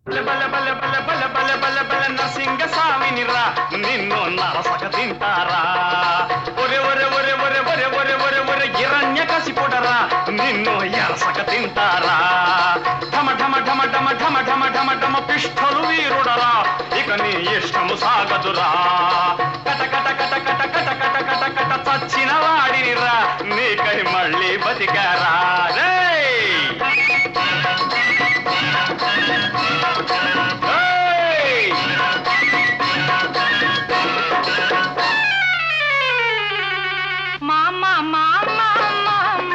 బల బల బల బల బల బల బల నరసింగ స్వామినిరా నిన్ను నరసక తింటారా ఒరే ఒరే ఒరే ఒరే ఒరే ఒరే ఒరే ఒరే గిరణ్య కసిపుడరా నిన్ను ఎరసక తింటారా ఢమ ఢమ ఢమ ఢమ ఢమ ఢమ ఢమ ఢమ పిష్టలు వీరుడరా ఇక నీ ఇష్టము సాగదురా కట కట కట కట కట కట కట కట చచ్చిన వాడినిరా నీకై మళ్ళీ బతికారా రేయ్! ఏయ్! మామ మామ మామ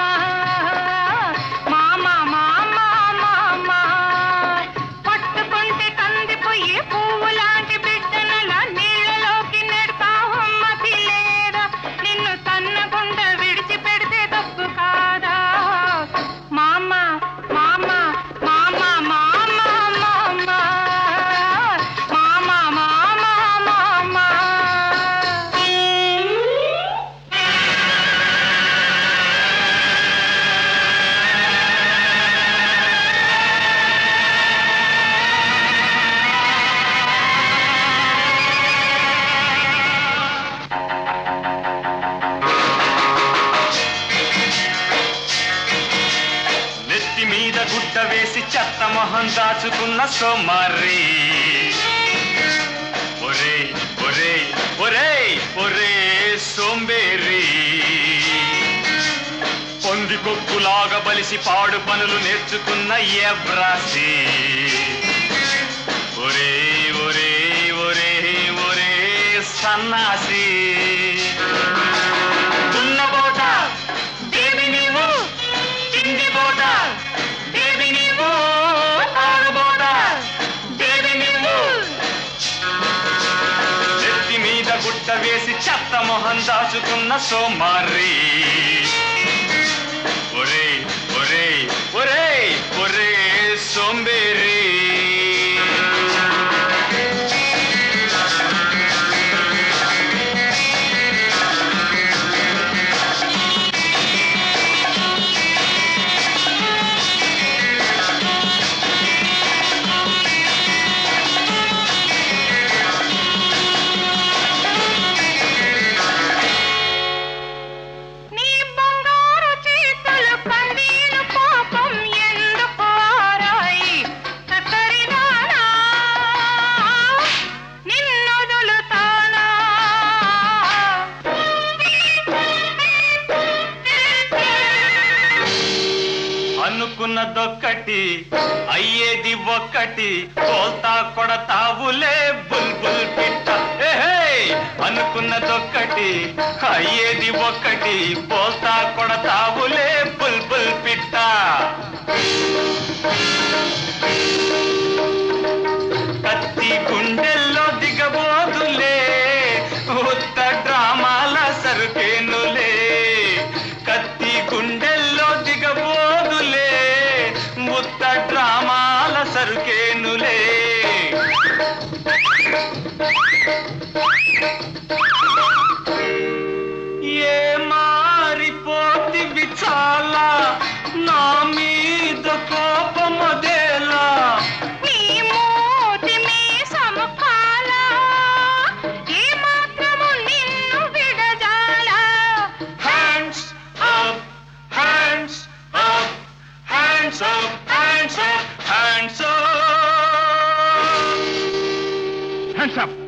మామ మామ మామ పట్టుకుంటే కందిపోయి పువ్వు లాంటి బిడ్డనలా నీళ్ళలోకి నెడతావమ్మ పిల్లేరా నిన్ను తన్నకుండా విడిచిపెడితే తప్పు కాదా మామ మామ మామ మామ మామ మామ మామ మామ నెత్తి మీద గుడ్డ వేసి చెత్త మొహం దాచుకున్న సోమారి ఒరే ఒరే ఒరే ఒరే సోంబేరి పొంది కొక్కులాగా బలిసి పాడు పనులు నేర్చుకున్న ఎబ్రాసి ఒరే ఒరే ఒరే ఒరే సన్నాసి దున్నబోత దేవి నీవు తిండి బోట దేవి నీవు ఆరుబోట దేవి నీవు నెత్తి మీద గుడ్డ వేసి చెత్త మొహం దాచుకున్న సోమారి ఒరే ఒరే ఒరే ఒరే సోంబేరి నీ బంగారు చేతులు కందీలు పాపం ఎందుకు ఆరాయి కత్తరినానా నిన్నొదులుతానా అనుకున్నదొక్కటి అయ్యేది ఒక్కటి కోల్తా కొడతావులే బుల్బుల్ పిట్ట ఏహే! అనుకున్నదొక్కటి అయ్యేది ఒక్కటి పోల్తా కొడతావులే బుల్బుల్ పిట్ట కత్తి గుండెల్లో దిగబోదులే ఉత్త డ్రామాల సరుకేనులే కత్తి గుండెల్లో దిగబోదులే ఉత్త డ్రామాల సరుకేనులే ఏ మారిపోతివి చాలా నా మీద కోపమదేలా నీ మూతి మీసము కాలా ఏ మాత్రము నిన్ను విడజాలా Hands up, hands up, hands up, hands up, hands up. Hands up